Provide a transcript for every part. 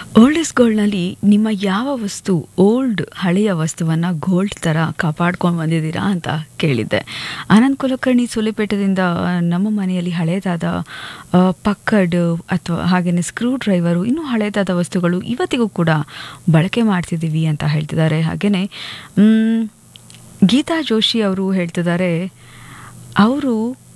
old is ಗೋಲ್ಡ್ನಲ್ಲಿ ನಿಮ್ಮ ಯಾವ ವಸ್ತು ಓಲ್ಡ್ ಹಳೆಯ ವಸ್ತುವನ್ನು ಗೋಲ್ಡ್ ಥರ ಕಾಪಾಡ್ಕೊಂಡು ಬಂದಿದ್ದೀರಾ ಅಂತ ಕೇಳಿದ್ದೆ ಆನಂದ್ ಕುಲಕರ್ಣಿ ಸುಲಿಪೇಟದಿಂದ ನಮ್ಮ ಮನೆಯಲ್ಲಿ ಹಳೇದಾದ ಆ, ಪಕ್ಕಡ್ ಅಥವಾ ಹಾಗೆಯೇ ಸ್ಕ್ರೂ ಡ್ರೈವರು ಇನ್ನೂ ಹಳೇದಾದ ವಸ್ತುಗಳು ಇವತ್ತಿಗೂ ಕೂಡ ಬಳಕೆ ಮಾಡ್ತಿದ್ದೀವಿ ಅಂತ ಹೇಳ್ತಿದ್ದಾರೆ ಹಾಗೆಯೇ ಮ್, ಗೀತಾ ಜೋಶಿ ಅವರು ಹೇಳ್ತಿದ್ದಾರೆ ಅವರು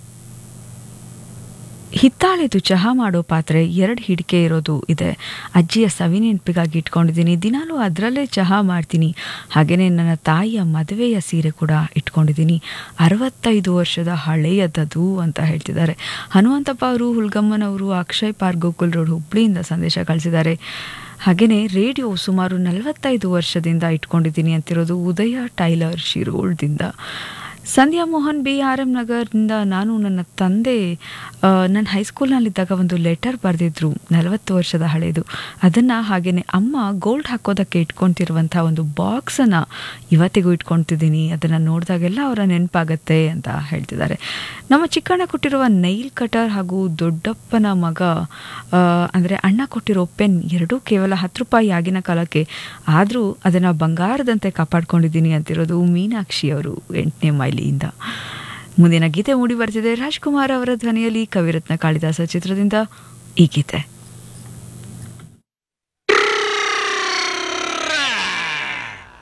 ಹಿತ್ತಾಳೆದು ಚಹಾ ಮಾಡೋ ಪಾತ್ರೆ ಎರಡು ಹಿಡಿಕೆ ಇರೋದು ಇದೆ ಅಜ್ಜಿಯ ಸವಿ ನೆನಪಿಗಾಗಿ ಇಟ್ಕೊಂಡಿದ್ದೀನಿ ದಿನಾಲೂ ಅದರಲ್ಲೇ ಚಹಾ ಮಾಡ್ತೀನಿ ಹಾಗೆಯೇ ನನ್ನ ತಾಯಿಯ ಮದುವೆಯ ಸೀರೆ ಕೂಡ ಇಟ್ಕೊಂಡಿದ್ದೀನಿ ಅರವತ್ತೈದು ವರ್ಷದ ಹಳೆಯದದು ಅಂತ ಹೇಳ್ತಿದ್ದಾರೆ ಹನುಮಂತಪ್ಪ ಅವರು ಹುಲ್ಗಮ್ಮನವರು ಅಕ್ಷಯ್ ಪಾರ್ಕ್ ಗೋಕುಲ್ ರೋಡ್ ಹುಬ್ಳಿಯಿಂದ ಸಂದೇಶ ಕಳಿಸಿದ್ದಾರೆ ಹಾಗೆಯೇ ರೇಡಿಯೋ ಸುಮಾರು ನಲವತ್ತೈದು ವರ್ಷದಿಂದ ಇಟ್ಕೊಂಡಿದ್ದೀನಿ ಅಂತಿರೋದು ಉದಯ ಟೈಲರ್ ಶಿರೋಳ್ದಿಂದ Sandhya Mohan B R M ನಗರ್ನಿಂದ ನಾನು ನನ್ನ ತಂದೆ ಆ, ನನ್ನ ಹೈಸ್ಕೂಲ್ನಲ್ಲಿದ್ದಾಗ ಒಂದು ಲೆಟರ್ ಬರೆದಿದ್ರು ನಲವತ್ತು ವರ್ಷದ ಹಳೆಯದು ಅದನ್ನು ಹಾಗೆಯೇ ಅಮ್ಮ ಗೋಲ್ಡ್ ಹಾಕೋದಕ್ಕೆ ಇಟ್ಕೊತಿರುವಂಥ ಒಂದು ಬಾಕ್ಸನ್ನು ಇವತ್ತಿಗೂ ಇಟ್ಕೊತಿದ್ದೀನಿ ಅದನ್ನು ನೋಡಿದಾಗೆಲ್ಲ ಅವರ ನೆನಪಾಗತ್ತೆ ಅಂತ ಹೇಳ್ತಿದ್ದಾರೆ ನಮ್ಮ ಚಿಕ್ಕಣ್ಣ ಕೊಟ್ಟಿರುವ ನೈಲ್ ಕಟರ್ ಹಾಗೂ ದೊಡ್ಡಪ್ಪನ ಮಗ ಅಂದರೆ ಅಣ್ಣ ಕೊಟ್ಟಿರೋ ಪೆನ್ ಎರಡೂ ಕೇವಲ ಹತ್ತು ರೂಪಾಯಿ ಆಗಿನ ಕಾಲಕ್ಕೆ ಆದರೂ ಅದನ್ನು ಬಂಗಾರದಂತೆ ಕಾಪಾಡ್ಕೊಂಡಿದ್ದೀನಿ ಅಂತಿರೋದು ಮೀನಾಕ್ಷಿ ಅವರು ಎಂಟನೇ ಮೈಲಿಯಿಂದ ಮುಂದಿನ ಗೀತೆ ಮೂಡಿ ಬರ್ತಿದೆ ರಾಜ್ಕುಮಾರ್ ಅವರ ಧ್ವನಿಯಲ್ಲಿ ಕವಿರತ್ನ ಕಾಳಿದಾಸ ಚಿತ್ರದಿಂದ ಈ ಗೀತೆ